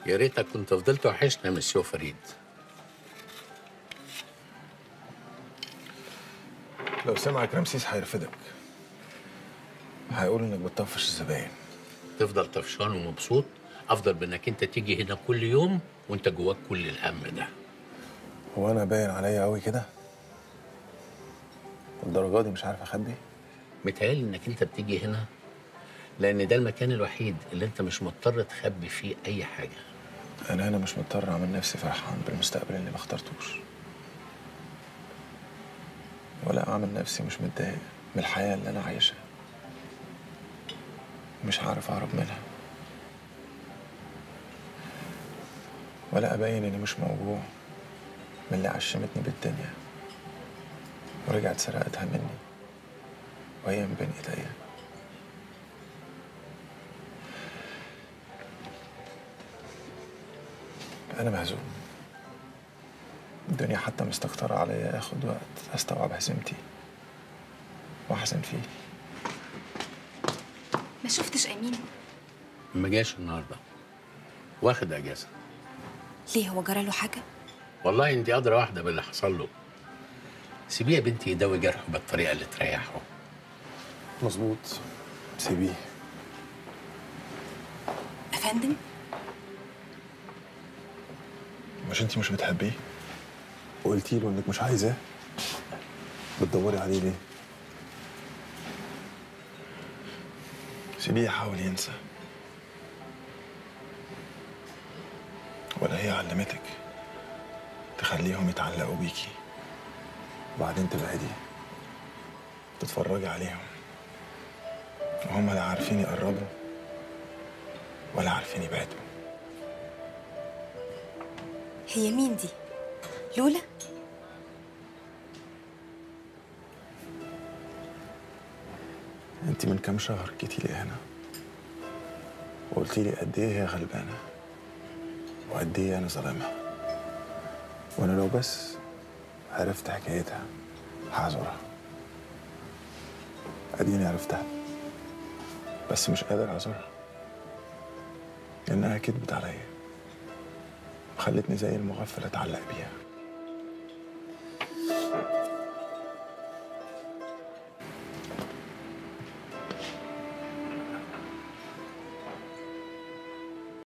يا ريتك كنت فضلت وحشنا يا مسيو فريد لو سمعك رمسيس هيرفدك هيقول انك بتطفش الزباين تفضل طفشان ومبسوط افضل بانك انت تيجي هنا كل يوم وانت جواك كل الهم ده هو انا باين عليا قوي كده الدرجه دي مش عارف اخبي متهيألي انك انت بتيجي هنا لان ده المكان الوحيد اللي انت مش مضطر تخبي فيه اي حاجه انا هنا مش مضطر اعمل نفسي فرحان بالمستقبل اللي ما اخترتوش ولا اعمل نفسي مش متضايق من الحياه اللي انا عايشها مش عارف اهرب منها ولا ابين اني مش موجوع من اللي عشمتني بالدنيا ورجعت سرقتها مني وهي من بين ايديا انا مهزوم الدنيا حتى مستكترة عليا اخد وقت استوعب هزيمتي واحزن فيه ما شفتش امين ما جاش النهارده واخد اجازه ليه هو جرى له حاجه والله انت ادرى واحده باللي حصل له سيبيه يا بنتي يداوي جرحه بالطريقه اللي تريحه مظبوط سيبيه افندم مش انتي مش بتحبيه وقلتي له انك مش عايزاه بتدوري عليه ليه سيبيه يحاول ينسى ولا هي علمتك تخليهم يتعلقوا بيكي وبعدين تبعدي تتفرجي عليهم وهم لا عارفين يقربوا ولا عارفين يبعدوا هي مين دي لولا انت من كام شهر جيتي لي هنا وقلتي لي قد ايه هي غلبانه وقد ايه انا ظالمها وانا لو بس عرفت حكايتها هعذرها اديني عرفتها بس مش قادر اعذرها لانها كدبت عليا وخلتني زي المغفل اتعلق بيها